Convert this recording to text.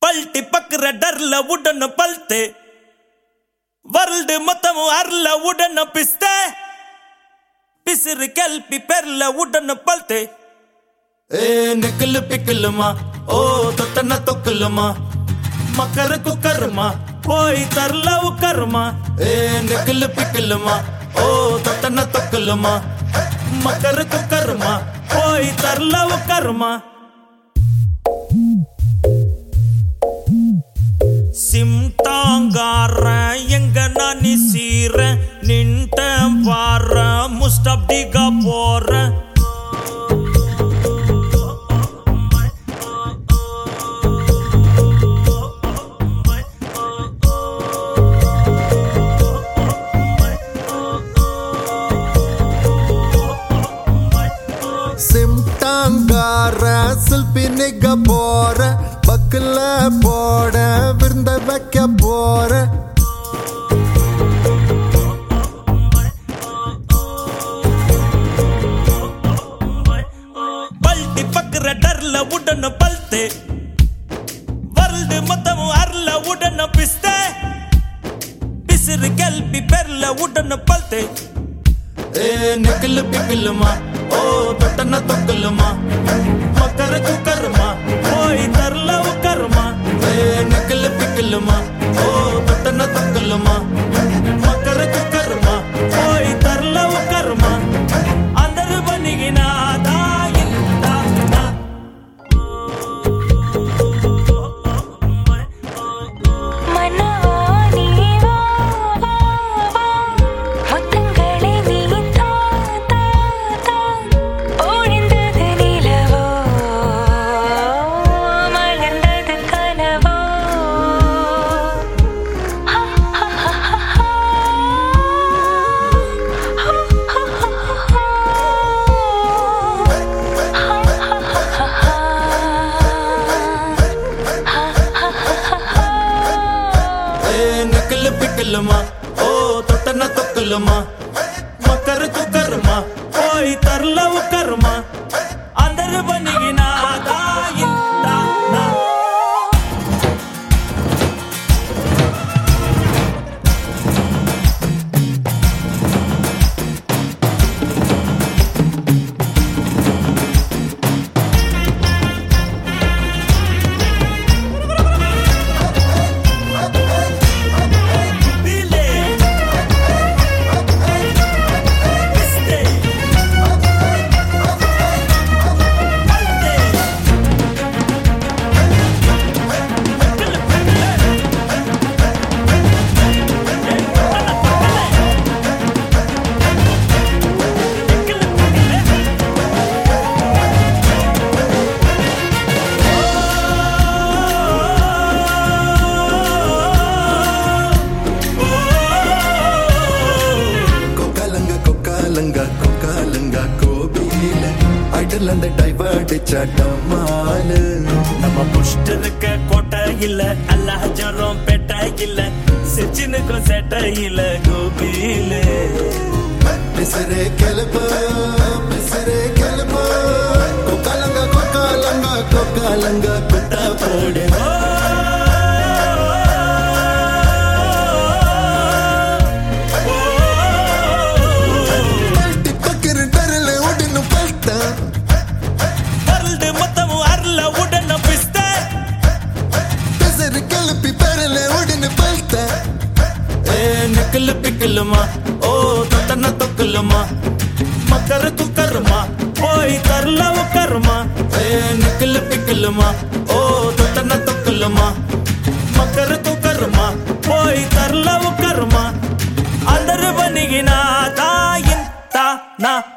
పల్టి పక్కర డర్ల ఉడన పల్తే world మొత్తం అర్ల ఉడన పిస్తే పిసిరి కెల్పి పెర్ల ఉడన పల్తే ఏ నిక్కులు పిక్కులుమా ఓ తొట్టన తొక్కులుమా మకర కుక్కర్మా పోయి తర్లవు కర్మ ఏ నిక్కులు పిక్కులుమా ఓ తొట్టన తొక్కులుమా మకర కుక్కర్మ పోయి తర్లవు కర్మ சிம்டாங்கார எங்க நானி சீர நின்ட்ட வார முஸ்டப்டிகா போற சிம்டாங்கார சில்பி நிக்க போற பக்கல போட விருந்த வைக்க போற பல்டி பக்கற டர்ல உடன பல்த்தே வரல்டு மொத்தம் அர்ல உடன பிஸ்தே பிசிறு கல்பி பெர்ல உடன பல்த்தே ఏ నిక్కులు పిక్కులుమా ఓ తొట్టన తొక్కులుమా మకర కుక్కర్మా పోయి తర్లవు కర్మ ఏ నిక్కులు పిక్కులుమా ఓ తొట్టన తొక్కులుమా మకర కుక్కర్మా పోయి తర్లవు కర్మ అందరు బనిగిన மனவா நீவா முத்தங்களே நீ தா தா தா ஒழிந்தது நிலவோ மலர்ந்தது கனவோ ఏ నిక్కులు పిక్కులుమా ఓ తొట్టన తొక్కులుమా మకర కుక్కర్మా పోయి తర్లవు కర్మ అందరు బనిగిన கொக்காலங்க கொக்காலங்க கொக்காலங்க கோபியில அடல் அந்த டைவர்ட் சட்டமாலு நம்ம புஷ்ட இருக்க கோட்டை இல்ல அல்லாஜரம் பெட்ட இல்ல சிச்சினுக்கும் செட்ட இல்ல கோபியில பிசரே கிளப்பு பிசரே கிளப்பு கொக்காலங்க கொக்காலங்க கொக்காலங்க குத்தா போடு பல்ட்டி பக்கிற டரல உடனு பல்ட்டா வரல்டு மொத்தம் அருள உடன பிஸ்த பிசரு கிளப்பி பரல உடனு பல்ட்டா ஏ நிக்கல் பிக்கலுமா ஓ தத்தன தொக்கலுமா மக்கர குக்கருமா போய் தரலவு கருமா ஏ நிக்கல் பிக்கலுமா ஓ தத்தன தொக்கலுமா மக்கர குக்கருமா போய் தரலவு கருமா అందరు బనిగిన తాయిన్ తా నా